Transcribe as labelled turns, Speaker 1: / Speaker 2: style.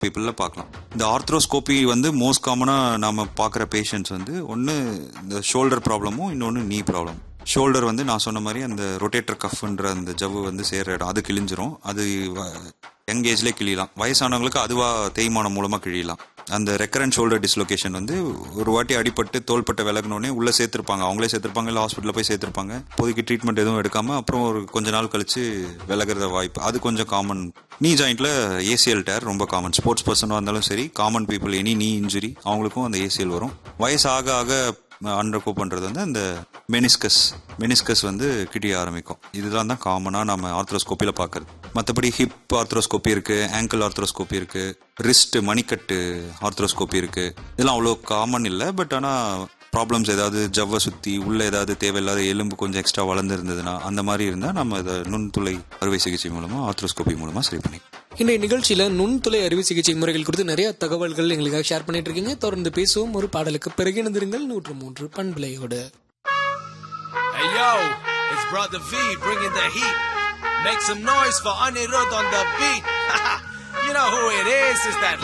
Speaker 1: பீப்புளில் பார்க்கலாம் இந்த ஆர்த்ரோஸ்கோபி வந்து மோஸ்ட் காமனாக நாம பார்க்குற பேஷண்ட்ஸ் வந்து ஒன்று இந்த ஷோல்டர் ப்ராப்ளமும் இன்னொன்று நீ ப்ராப்ளம் ஷோல்டர் வந்து நான் சொன்ன மாதிரி அந்த ரொட்டேட்டர் கஃப்ன்ற அந்த ஜவ்வு வந்து சேர்ற இடம் அது கிழிஞ்சிரும் அது யங் ஏஜ்லேயே கிழியலாம் வயசானவங்களுக்கு அதுவா தேய்மானம் மூலமாக கிழியலாம் அந்த ரெக்கரண்ட் ஷோல்டர் டிஸ்லொகேஷன் வந்து ஒரு வாட்டி அடிபட்டு தோள்பட்ட விலகினோடனே உள்ளே சேர்த்துருப்பாங்க அவங்களே சேர்த்துருப்பாங்க இல்லை ஹாஸ்பிட்டலில் போய் சேர்த்துருப்பாங்க இப்போதைக்கு ட்ரீட்மெண்ட் எதுவும் எடுக்காம அப்புறம் ஒரு கொஞ்ச நாள் கழிச்சு விலகிறத வாய்ப்பு அது கொஞ்சம் காமன் நீ ஜாயிண்ட்ல ஏசிஎல் டேர் ரொம்ப காமன் ஸ்போர்ட்ஸ் பர்சனாக இருந்தாலும் சரி common people any knee injury அவங்களுக்கும் அந்த ஏசிஎல் வரும் வயசு ஆக ஆக அண்டர்கோ பண்றது வந்து அந்த மெனிஸ்கஸ் மெனிஸ்கஸ் வந்து கிட்டிய ஆரம்பிக்கும் இதுதான் தான் காமனாக நம்ம ஆர்த்ரோஸ்கோப்பியில் பார்க்கறது மற்றபடி ஹிப் ஆர்த்ரோஸ்கோப்பி இருக்கு ஆங்கிள் ஆர்த்ரோஸ்கோப்பி இருக்கு ரிஸ்ட் மணிக்கட்டு ஆர்த்ரோஸ்கோப்பி இருக்கு இதெல்லாம் அவ்வளோ காமன் இல்லை பட் ஆனால் ப்ராப்ளம்ஸ் ஏதாவது ஜவ்வை சுற்றி உள்ள ஏதாவது தேவையில்லாத எலும்பு கொஞ்சம் எக்ஸ்ட்ரா வளர்ந்துருந்ததுன்னா அந்த மாதிரி இருந்தால் நம்ம இதை நுண்துளை அறுவை சிகிச்சை மூலமாக ஆர்த்ரோஸ்கோப்பி மூலமாக சரி பண்ணி
Speaker 2: இன்றைய நிகழ்ச்சியில நுண்துளை அறுவை சிகிச்சை முறைகள் குறித்து நிறைய தகவல்கள் எங்களுக்காக ஷேர் பண்ணிட்டு இருக்கீங்க தொடர்ந்து பேசுவோம் ஒரு பாடலுக்கு பிறகு இணைந்திருங்கள் நூற்று மூன்று பண்பிளையோடு
Speaker 3: Hey yo, it's Brother V bringing the heat. Make some noise for Anirudh on the beat. you know who it is, it's that